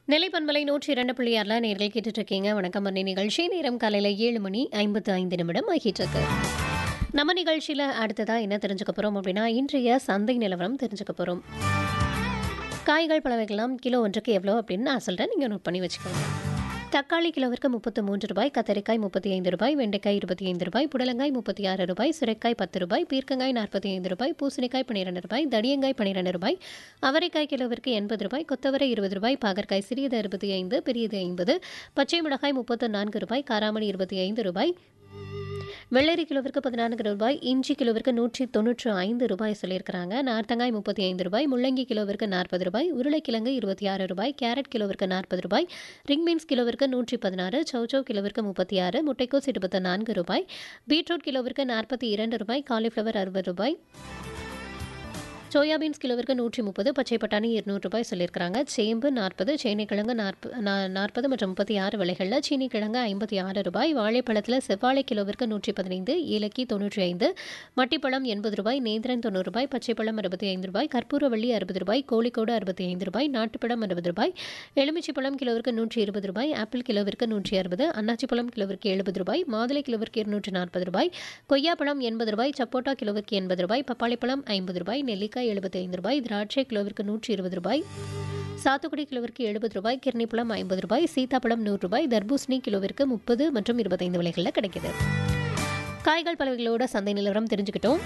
நெல்லை பண்பலை நூற்றி இரண்டு புள்ளி ஆறில் நேர்கள் கேட்டுட்டு இருக்கீங்க வணக்கம் மணி நிகழ்ச்சி நேரம் காலையில் ஏழு மணி ஐம்பத்து ஐந்து நிமிடம் ஆகிட்டு இருக்கு நம்ம நிகழ்ச்சியில் அடுத்ததாக என்ன தெரிஞ்சுக்க போகிறோம் அப்படின்னா இன்றைய சந்தை நிலவரம் தெரிஞ்சுக்க போகிறோம் காய்கள் பலவைகள்லாம் கிலோ ஒன்றுக்கு எவ்வளோ அப்படின்னு நான் சொல்கிறேன் நீங்கள் நோட் பண்ணி வச்சுக்கோங்க தக்காளி கிலோவிற்கு முப்பத்து மூன்று ரூபாய் கத்தரிக்காய் முப்பத்தி ஐந்து ரூபாய் வெண்டைக்காய் இருபத்தி ஐந்து ரூபாய் புடலங்காய் முப்பத்தி ஆறு ரூபாய் சுரைக்காய் பத்து ரூபாய் பீர்க்கங்காய் நாற்பத்தி ஐந்து ரூபாய் பூசணிக்காய் பன்னிரெண்டு ரூபாய் தடியங்காய் பன்னிரெண்டு ரூபாய் அவரைக்காய் கிலோவிற்கு எண்பது ரூபாய் கொத்தவரை இருபது ரூபாய் பாகற்காய் சிறியது அறுபத்தி ஐந்து பெரியது ஐம்பது பச்சை மிளகாய் முப்பத்து நான்கு ரூபாய் காராமணி இருபத்தி ஐந்து ரூபாய் வெள்ளரி கிலோவிற்கு பதினான்கு ரூபாய் இஞ்சி கிலோவிற்கு நூற்றி தொண்ணூற்று ஐந்து ரூபாய் சொல்லியிருக்கிறாங்க நார்த்தங்காய் முப்பத்தி ஐந்து ரூபாய் முள்ளங்கி கிலோவிற்கு நாற்பது ரூபாய் உருளைக்கிழங்கு இருபத்தி ஆறு ரூபாய் கேரட் கிலோவிற்கு நாற்பது ரூபாய் ரிங் பீன்ஸ் கிலோவிற்கு நூற்றி பதினாறு சௌச்சௌ கிலோவிற்கு முப்பத்தி ஆறு முட்டைக்கோஸ் இருபத்தி நான்கு ரூபாய் பீட்ரூட் கிலோவிற்கு நாற்பத்தி இரண்டு ரூபாய் காலிஃப்ளவர் அறுபது ரூபாய் சோயாபீன்ஸ் கிலோவிற்கு நூற்றி முப்பது பச்சை பட்டாணி இருநூறு ரூபாய் சொல்லியிருக்கிறாங்க சேம்பு நாற்பது சேனைக்கிழங்கு நாற்ப நாற்பது மற்றும் முப்பத்தி ஆறு விலைகளில் சீனிக்கிழங்கு ஐம்பத்தி ஆறு ரூபாய் வாழைப்பழத்தில் செவ்வாழை கிலோவிற்கு நூற்றி பதினைந்து ஏலக்கி தொண்ணூற்றி ஐந்து மட்டிப்பழம் எண்பது ரூபாய் நேந்திரன் தொண்ணூறு ரூபாய் பச்சைப்பழம் அறுபத்தி ஐந்து ரூபாய் கற்பூரவள்ளி அறுபது ரூபாய் கோழிக்கோடு அறுபத்தி ஐந்து ரூபாய் நாட்டுப்பழம் அறுபது ரூபாய் எலுமிச்சைப்பழம் கிலோவிற்கு நூற்றி இருபது ரூபாய் ஆப்பிள் கிலோவிற்கு நூற்றி அறுபது அன்னாச்சிப்பழம் கிலோவிற்கு எழுபது ரூபாய் மாதுளை கிலோவிற்கு இருநூற்றி நாற்பது ரூபாய் கொய்யாப்பழம் எண்பது ரூபாய் சப்போட்டா கிலோவிற்கு எண்பது ரூபாய் பப்பாளிப்பழம் ஐம்பது ரூபாய் நெல்லிக்காய் எழுபத்தி ஐந்து ரூபாய் திராட்சை கிலோவிற்கு நூற்றி இருபது ரூபாய் சாத்துக்குடி கிலோவிற்கு எழுபது ரூபாய் கிர்ணிப்பழம் ஐம்பது ரூபாய் சீதாப்பழம் நூறு ரூபாய் தர்பூசணி கிலோவிற்கு முப்பது மற்றும் இருபத்தைந்து விலைகளில் கிடைக்குது காய்கள் பலவைகளோட சந்தை நிலவரம் தெரிஞ்சுக்கிட்டோம்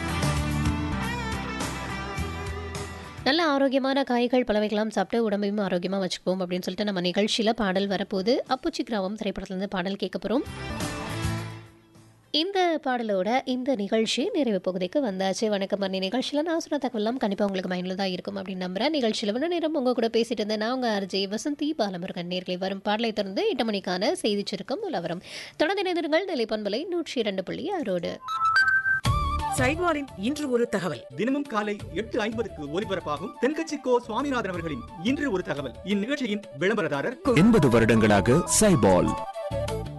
நல்ல ஆரோக்கியமான காய்கள் பலவைகளாம் சாப்பிட்டு உடம்பையும் ஆரோக்கியமாக வச்சுக்குவோம் அப்படின்னு சொல்லிட்டு நம்ம நிகழ்ச்சியில் பாடல் வரப்போது அப்புச்சி கிராமம் திரைப்படத்துலேருந்து பாடல் கேட்க போகிறோம் இந்த பாடலோட இந்த நிகழ்ச்சி நிறைவு பகுதிக்கு வந்தாச்சு வணக்கம் மணி நிகழ்ச்சியில் நான் சொன்ன தகவலாம் கண்டிப்பாக உங்களுக்கு மைண்டில் தான் இருக்கும் அப்படின்னு நம்புறேன் நிகழ்ச்சியில் வந்து நேரம் உங்கள் கூட பேசிட்டு இருந்தேன் நான் உங்கள் அர்ஜய் வசந்தி பாலமுருகன் நேர்களை வரும் பாடலை தொடர்ந்து எட்டு மணிக்கான செய்தி சுருக்கம் உலவரம் தொடர்ந்து இணைந்திருங்கள் நிலைப்பண்பலை நூற்றி இரண்டு புள்ளி ஆறோடு சைட்வாரின் இன்று ஒரு தகவல் தினமும் காலை எட்டு ஐம்பதுக்கு ஒலிபரப்பாகும் தென்கட்சி கோ சுவாமிநாதன் அவர்களின் இன்று ஒரு தகவல் இந்நிகழ்ச்சியின் விளம்பரதாரர் எண்பது வருடங்களாக சைபால்